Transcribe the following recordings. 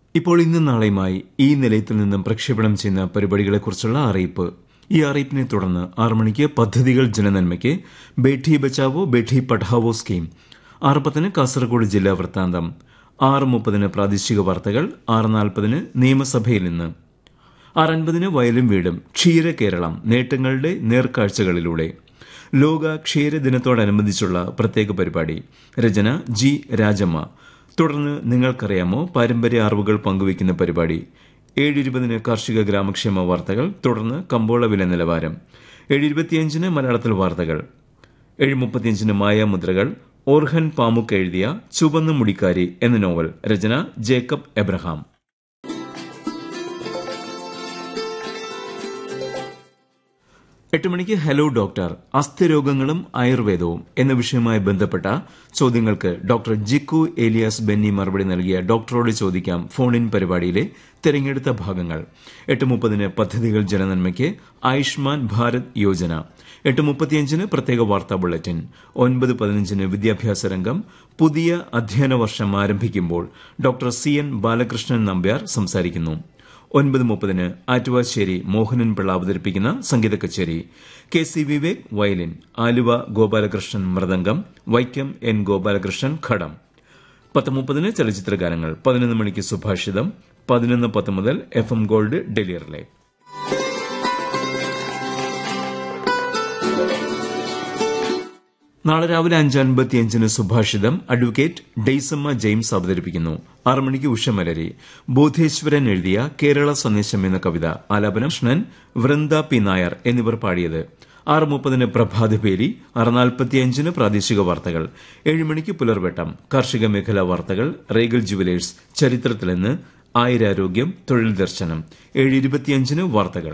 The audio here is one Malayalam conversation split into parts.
ഇപ്പോൾ ഇന്നും നാളെയുമായി ഈ നിലയത്തിൽ നിന്നും പ്രക്ഷേപണം ചെയ്യുന്ന പരിപാടികളെക്കുറിച്ചുള്ള അറിയിപ്പ് ഈ അറിയിപ്പിനെ തുടർന്ന് ആറ് മണിക്ക് പദ്ധതികൾ ജനനന്മയ്ക്ക് ബേഠി ബച്ചാവോ ബേഠി പഠാവോ സ്കീം ആറ് പത്തിന് കാസർഗോഡ് ജില്ലാ വൃത്താന്തം ആറ് മുപ്പതിന് പ്രാദേശിക വാർത്തകൾ ആറ് നാൽപ്പതിന് നിയമസഭയിൽ നിന്ന് ആറ് അൻപതിന് വയലും വീടും ക്ഷീര കേരളം നേട്ടങ്ങളുടെ നേർക്കാഴ്ചകളിലൂടെ ലോക ക്ഷീരദിനത്തോടനുബന്ധിച്ചുള്ള പ്രത്യേക പരിപാടി രചന ജി രാജമ്മ തുടർന്ന് നിങ്ങൾക്കറിയാമോ പാരമ്പര്യ അറിവുകൾ പങ്കുവയ്ക്കുന്ന പരിപാടി ഏഴ് ഇരുപതിന് കാർഷിക ഗ്രാമക്ഷേമ വാർത്തകൾ തുടർന്ന് കമ്പോള വില നിലവാരം ഏഴ് ഇരുപത്തിയഞ്ചിന് മലയാളത്തിൽ വാർത്തകൾ ഏഴ് മുപ്പത്തിയഞ്ചിന് മായാമുദ്രകൾ ഓർഹൻ പാമുക്ക് എഴുതിയ ചുവന്ന മുടിക്കാരി എന്ന നോവൽ രചന ജേക്കബ് എബ്രഹാം എട്ട് മണിക്ക് ഹലോ ഡോക്ടർ അസ്ഥിരോഗങ്ങളും ആയുർവേദവും എന്ന വിഷയവുമായി ബന്ധപ്പെട്ട ചോദ്യങ്ങൾക്ക് ഡോക്ടർ ജിക്കു ഏലിയാസ് ബെന്നി മറുപടി നൽകിയ ഡോക്ടറോട് ചോദിക്കാം ഫോൺ ഇൻ പരിപാടിയിലെ തെരഞ്ഞെടുത്ത ഭാഗങ്ങൾ എട്ട് മുപ്പതിന് പദ്ധതികൾ ജനനന്മയ്ക്ക് ആയുഷ്മാൻ ഭാരത് യോജന എട്ട് മുപ്പത്തിയഞ്ചിന് പ്രത്യേക വാർത്താ ബുള്ളറ്റിൻ ഒൻപത് പതിനഞ്ചിന് വിദ്യാഭ്യാസ രംഗം പുതിയ അധ്യയന വർഷം ആരംഭിക്കുമ്പോൾ doctor C N Balakrishnan Nambiar സംസാരിക്കുന്നു ഒൻപത് മുപ്പതിന് ആറ്റുവാശ്ശേരി മോഹനൻ പിള്ള അവതരിപ്പിക്കുന്ന സംഗീത കച്ചേരി K C Vivek violin Aluva Gopalakrishnan mridangam Vaikom N Gopalakrishnan ghatam പത്ത് മുപ്പതിന് ചലച്ചിത്ര ഗാനങ്ങൾ പതിനൊന്ന് മണിക്ക് സുഭാഷിതം പതിനൊന്ന് പത്ത് മുതൽ എഫ് എം ഗോൾഡ് ഡെലിയറിലെ നാളെ രാവിലെ അഞ്ച് അൻപത്തിയഞ്ചിന് സുഭാഷിതം അഡ്വക്കേറ്റ് ഡെയ്സമ്മ ജെയിംസ് അവതരിപ്പിക്കുന്നു ആറ് മണിക്ക് ഉഷമലരി ബോധേശ്വരൻ എഴുതിയ കേരള സന്ദേശം എന്ന കവിത ആലാപനം കൃഷ്ണൻ വൃന്ദ പി നായർ എന്നിവർ പാടിയത് ആറ് മുപ്പതിന് പ്രഭാതപേരി ആറ് നാൽപ്പത്തിയഞ്ചിന് പ്രാദേശിക വാർത്തകൾ ഏഴ് മണിക്ക് പുലർവെട്ടം കാർഷിക മേഖലാ വാർത്തകൾ റേഗൽ ജുവലേഴ്സ് ചരിത്രത്തിലെന്ന് ആയുരാരോഗ്യം തൊഴിൽ ദർശനം ഏഴ് ഇരുപത്തിയഞ്ചിന് വാർത്തകൾ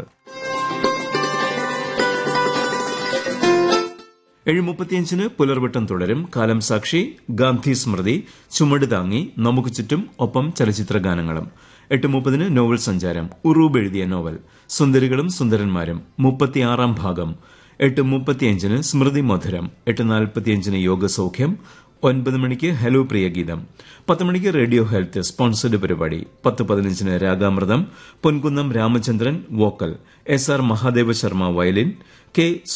ഏഴ് മുപ്പത്തിയഞ്ചിന് പുലർവട്ടം തുടരും കാലം സാക്ഷി ഗാന്ധി സ്മൃതി ചുമട് താങ്ങി നമുക്ക് ചുറ്റും ഒപ്പം ചലച്ചിത്ര ഗാനങ്ങളും എട്ട് മുപ്പതിന് നോവൽ സഞ്ചാരം ഉറൂബ് എഴുതിയ നോവൽ സുന്ദരികളും സുന്ദരന്മാരും മുപ്പത്തിയാറാം ഭാഗം എട്ട് മുപ്പത്തിയഞ്ചിന് സ്മൃതി മധുരം എട്ട് നാൽപ്പത്തിയഞ്ചിന് യോഗസൗഖ്യം ഒൻപത് മണിക്ക് ഹലോ പ്രിയ ഗീതം പത്ത് മണിക്ക് റേഡിയോ ഹെൽത്ത് സ്പോൺസർഡ് പരിപാടി പത്ത് പതിനഞ്ചിന് Ragamritham Ponkunnam Ramachandran vocal S R Mahadeva Sharma violin K